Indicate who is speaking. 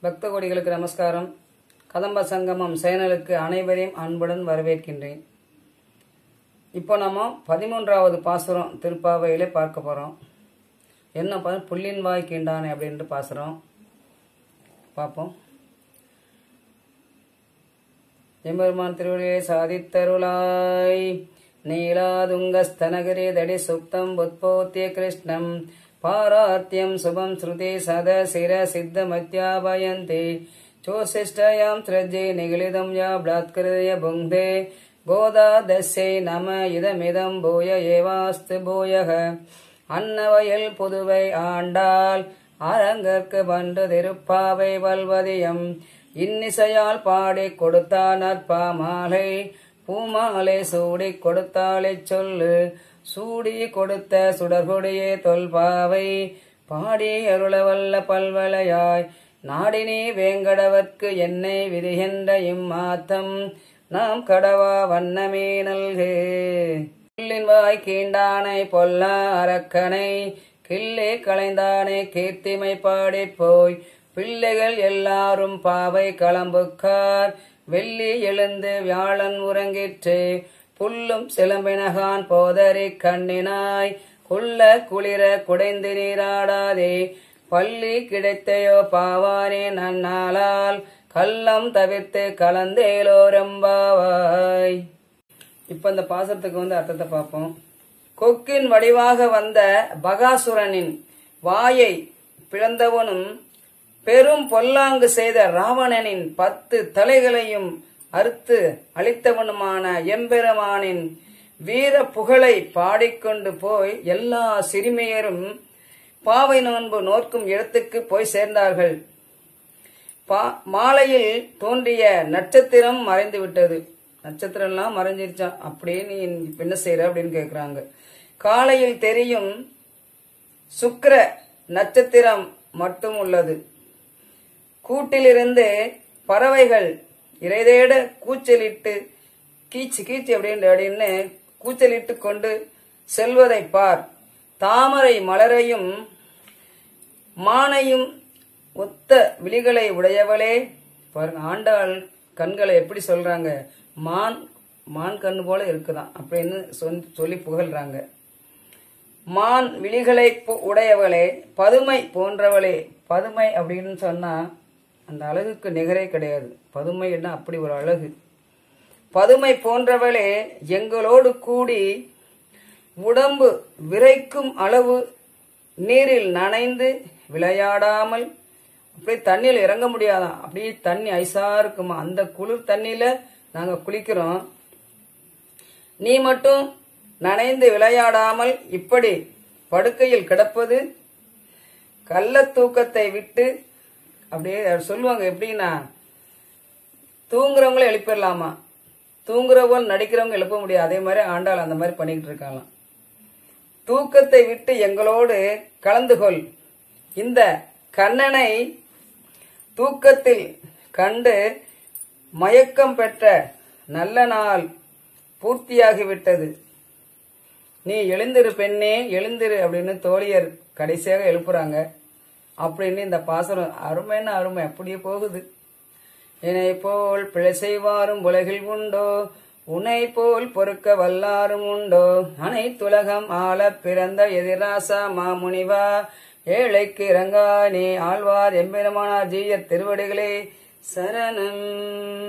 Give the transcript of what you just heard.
Speaker 1: பக்த கோடிகளுக்கு நமஸ்காரம் கதம்ப சங்கமம் சேனலுக்கு அனைவரையும் அன்புடன் வரவேற்கின்றேன் இப்போ நம்ம பதிமூன்றாவது பாசுரம் திருப்பாவையிலே பார்க்க போகிறோம் என்ன பா புள்ளின் வாய் கீண்டானே அப்படின்ட்டு பாசுரம் பார்ப்போம் எம்பெருமான் திருவடியை சாதித்தருளாய் நீலாதுங்கஸ்தனகிரி தடி சுப்தம் உத்போத்திய கிருஷ்ணம் பாரார்த்தியம் சுபம் ஸ்ருதி சத சிர சித்த மத்யாபயந்தே சோசிஷ்டயாம் ஸ்ரஜ்ஜே நிகிலிதம் யா பிளாத்கிருதய புங்தே கோதா தஸ்யை நம இதமிதம் பூய ஏவாஸ்து பூயக அன்னவயல் புதுவை ஆண்டாள் அரங்கற்கு வந்து திருப்பாவை வல்வதியம் இன்னிசையால் பாடி கொடுத்தான் நற்பா மாலை பூமாலை சூடி கொடுத்தாளை சொல்லு சூடி கொடுத்த சுடர்கொடியே தொல்பாவை பாடி அருளவல்ல பல்வளையாய் நாடினே வேங்கடவர்க்கு என்னை விதிகின்ற இம்மாத்தம் நாம் கடவா வண்ணமே நல்கு புல்லின் வாய் கீண்டானை பொல்லா அரக்கனை கிள்ளே களைந்தானே கீர்த்திமை பாடி போய் பிள்ளைகள் எல்லாரும் பாவை களம்புக்கார் வெள்ளி எழுந்து வியாழன் உறங்கிற்று புல்லும் சிலம்பினகான் போதறி கண்ணினாய் குள்ள குளிர குடைந்து நீராடாதே பள்ளி கிடைத்தையோ பாவானே நன்னாளால் கள்ளம் தவிர்த்து கலந்தேலோரம்பாவாய் இப்ப இந்த பாசத்துக்கு வந்து அர்த்தத்தை பார்ப்போம் கொக்கின் வடிவாக வந்த பகாசுரனின் வாயை பிளந்தவனும் பெரும் பொல்லாங்கு செய்த ராவணனின் பத்து தலைகளையும் அறுத்து அழித்தவனுமான எம்பெருமானின் வீர புகழை பாடிக்கொண்டு போய் எல்லா சிறுமியரும் பாவை நோன்பு நோக்கும் இடத்துக்கு போய் சேர்ந்தார்கள் பா- மாலையில் தோன்றிய நட்சத்திரம் மறைந்து விட்டது நட்சத்திரம்லாம் மறைஞ்சிருச்சான் அப்படியே நீ இப்ப என்ன செய்யற அப்படின்னு கேக்குறாங்க காலையில் தெரியும் சுக்கிர நட்சத்திரம் மட்டும் உள்ளது கூட்டிலிருந்து பறவைகள் இறைதேட கூச்சலிட்டு கீச்சு கீச்சு அப்படின்னு அப்படின்னு கூச்சலிட்டு கொண்டு செல்வதை பார் தாமரை மலரையும் மானையும் ஒத்த விழிகளை உடையவளே பாருங்க ஆண்டாள் கண்களை எப்படி சொல்றாங்க மான் மான் கண்ணு போல இருக்குதாம் அப்படின்னு சொல்- சொல்லி புகழ்றாங்க மான் விழிகளை பு- உடையவளே பதுமை போன்றவளே பதுமை அப்படின்னு சொன்னா அந்த அழகுக்கு நிகரே கிடையாது பதுமைன்னா அப்படி ஒரு அழகு பதுமை போன்றவளே எங்களோடு கூடி உடம்பு விரைக்கும் அளவு நீரில் நனைந்து விளையாடாமல் அப்படியே தண்ணியில் இறங்க முடியாதாம் அப்படியே தண்ணி ஐசா இருக்குமா அந்த குளிர் தண்ணியில நாங்க குளிக்கிறோம் நீ மட்டும் நனைந்து விளையாடாமல் இப்படி படுக்கையில் கிடப்பது கள்ள தூக்கத்தை விட்டு அப்படியே சொல்லுவாங்க எப்படின்னா தூங்குறவங்கள எழுப்பிடலாமா தூங்குறவங்க நடிக்கிறவங்க எழுப்ப முடியாது அதே மாதிரி ஆண்டாள் அந்த மாதிரி பண்ணிக்கிட்டு இருக்காங்களாம் தூக்கத்தை விட்டு எங்களோடு கலந்து கொள் இந்த கண்ணனை தூக்கத்தில் கண்டு மயக்கம் பெற்ற நல்ல நாள் பூர்த்தியாகிவிட்டது நீ எழுந்திரு பெண்ணே எழுந்திரு அப்படின்னு தோழியர் கடைசியாக எழுப்புறாங்க அப்படின்னு இந்த பாசனம் அருமைன்னு அருமை அப்படியே போகுது என்னை போல் பிழை செய்வாரும் உலகில் உண்டோ உன்னை போல் பொறுக்க வல்லாரும் உண்டோ அனைத்துலகம் ஆள பிறந்த எதிராசா மாமுனிவா ஏழைக்கு இறங்கா நீ ஆழ்வார் எம்பெருமானார் ஜீய திருவடிகளே சரணம்